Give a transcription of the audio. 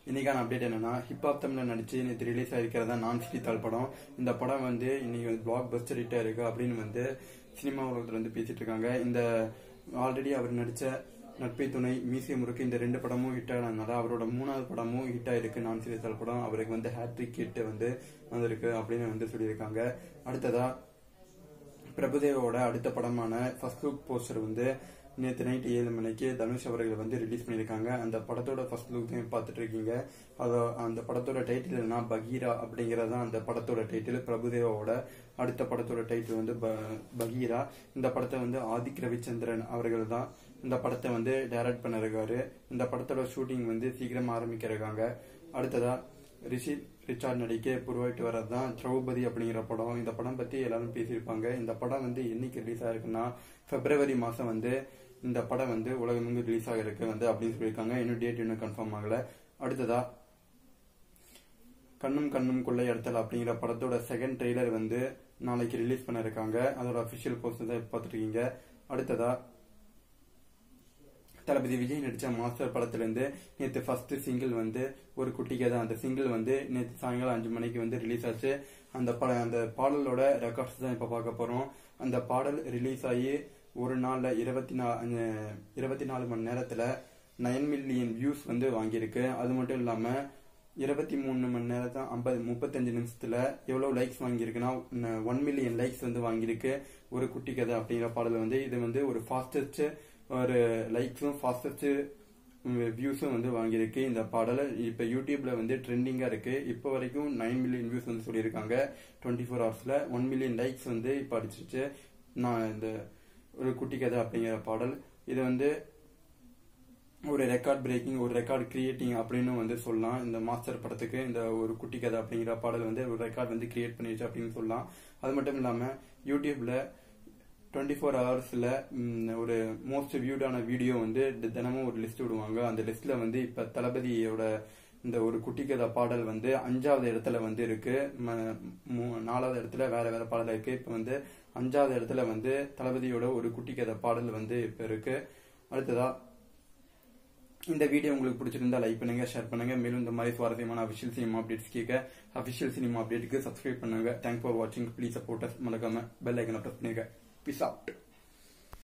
இன்னைக்கான அப்டேட் என்னன்னா ஹிப்ஹாப் தமிழ்ல நடிச்சு நேற்று ரிலீஸ் ஆயிருக்கிறதா நான் சிரித்தாள் படம் இந்த படம் வந்து இன்னைக்கு பிளாக் பஸ்டர் ஹிட்டா இருக்கு அப்படின்னு வந்து சினிமா உலகத்துல வந்து பேசிட்டு இருக்காங்க இந்த ஆல்ரெடி அவர் நடிச்ச நட்பை துணை மியூசியம் முறுக்கு இந்த ரெண்டு படமும் ஹிட் ஆனதுனால அவரோட மூணாவது படமும் ஹிட் ஆயிருக்கு நான் சிரித்தாள் படம் அவருக்கு வந்து ஹேட்ரிக் ஹிட் வந்து வந்திருக்கு அப்படின்னு வந்து சொல்லியிருக்காங்க அடுத்ததா பிரபுதேவோட அடுத்த படமான ஃபர்ஸ்ட் லுக் போஸ்டர் வந்து நேற்று நைட் ஏழு மணிக்கு தனுஷ் அவர்கள் வந்து ரிலீஸ் பண்ணியிருக்காங்க அந்த படத்தோட ஃபர்ஸ்ட் லுக் தான் பார்த்துட்டு இருக்கீங்க அதோ அந்த படத்தோட டைட்டில் என்ன பகீரா அப்படிங்கறது தான் அந்த படத்தோட டைட்டில் பிரபுதேவாவோட அடுத்த படத்தோட டைட்டில் வந்து ப- பகீரா இந்த படத்தை வந்து ஆதிக் ரவிச்சந்திரன் அவர்கள் தான் இந்த படத்தை வந்து டைரக்ட் பண்ணிருக்காரு இந்த படத்தோட ஷூட்டிங் வந்து சீக்கிரம் ஆரம்பிக்க இருக்காங்க அடுத்ததா ரிஷி ரிச்சார்ட் நடிக்க புருவாயிட்டு வர்றது தான் திரௌபதி அப்படிங்கிற படம் இந்த படம் பத்தி எல்லாரும் பேசியிருப்பாங்க இந்த படம் வந்து என்னைக்கு ரிலீஸ் ஆயிருக்குன்னா பிப்ரவரி மாசம் வந்து இந்த படம் வந்து உலகமெங்கும் ரிலீஸ் ஆகிருக்கு வந்து அப்படின்னு சொல்லியிருக்காங்க இன்னும் டேட் இன்னும் கன்ஃபார்ம் ஆகல அடுத்ததா கண்ணும் கண்ணும் கொள்ளை அடுத்தல் அப்படிங்கிற படத்தோட செகண்ட் ட்ரெய்லர் வந்து நாளைக்கு ரிலீஸ் பண்ண இருக்காங்க அதோட அபிஷியல் போஸ்ட் தான் பார்த்துட்டு இருக்கீங்க அடுத்ததா தளபதி விஜய் நடிச்ச மாஸ்டர் படத்துல இருந்து நேத்து ஃபர்ஸ்ட் சிங்கிள் வந்து ஒரு குட்டிக்கு தான் அந்த சிங்கிள் வந்து நேத்து சாயங்காலம் அஞ்சு மணிக்கு வந்து ரிலீஸ் ஆச்சு அந்த பட அந்த பாடலோட ரெக்கார்ட்ஸ் தான் இப்ப பார்க்க போறோம் அந்த பாடல் ரிலீஸ் ஆகி ஒரு நாள்ல இருபத்தி நாலு இருபத்தி நாலு மணி நேரத்துல நைன் மில்லியன் வியூஸ் வந்து வாங்கியிருக்கு அது மட்டும் இல்லாம இருபத்தி மூணு மணி நேரத்தான் ஐம்பது முப்பத்தஞ்சு நிமிஷத்துல எவ்வளவு லைக்ஸ் வாங்கியிருக்குன்னா ஒன் மில்லியன் லைக்ஸ் வந்து வாங்கியிருக்கு ஒரு குட்டி கதை அப்படிங்கிற பாடல் வந்து இது வந்து ஒரு ஃபாஸ்டஸ்ட் ஒரு லைக்ஸும் ஃபாஸ்டஸ்ட் வியூஸும் வந்து வாங்கியிருக்கு இந்த பாடல் இப்ப யூடியூப்ல வந்து ட்ரெண்டிங்கா இருக்கு இப்போ வரைக்கும் நைன் மில்லியன் வியூஸ் வந்து சொல்லியிருக்காங்க டுவெண்ட்டி ஃபோர் ஹவர்ஸ்ல ஒன் மில்லியன் லைக்ஸ் வந்து இப்ப அடிச்சிருச்சு நான் இந்த ஒரு குட்டி கதை அப்படிங்கிற பாடல் இது வந்து ஒரு ரெக்கார்ட் பிரேக்கிங் ஒரு ரெக்கார்ட் கிரியேட்டிங் அப்படின்னு வந்து சொல்லலாம் இந்த மாஸ்டர் படத்துக்கு இந்த ஒரு குட்டி கதை அப்படிங்கிற பாடல் வந்து ஒரு ரெக்கார்ட் வந்து கிரியேட் பண்ணிடுச்சு அப்படின்னு சொல்லலாம் அது மட்டும் இல்லாம யூடியூப்ல டுவெண்ட்டி ஃபோர் ஹவர்ஸ்ல ஒரு மோஸ்ட் வியூடான வீடியோ வந்து தி- தினமும் ஒரு லிஸ்ட் விடுவாங்க அந்த லிஸ்ட்ல வந்து இப்ப தளபதியோட இந்த ஒரு குட்டி கதை பாடல் வந்து அஞ்சாவது இடத்துல வந்து இருக்கு ம- மூ- நாலாவது இடத்துல வேற வேற பாடல் இருக்கு இப்ப வந்து அஞ்சாவது இடத்துல வந்து தளபதியோட ஒரு குட்டி கதை பாடல் வந்து இப்ப இருக்கு அடுத்ததா இந்த வீடியோ உங்களுக்கு பிடிச்சிருந்தா லைக் பண்ணுங்க ஷேர் பண்ணுங்க மேலும் இந்த மாதிரி சுவாரஸ்யமான அபிஷியல் சினிமா அப்டேட்ஸ் கேட்க அபிஷியல் சினிமா அப்டேட்டுக்கு சப்ஸ்கிரைப் பண்ணுங்க தேங்க் ஃபார் வாட்சிங் ப்ளீஸ் சப்போர்ட் மறக்காம பெல் ஐக்கனை பிரஸ் பண்ணுங்க பீஸ் அவுட்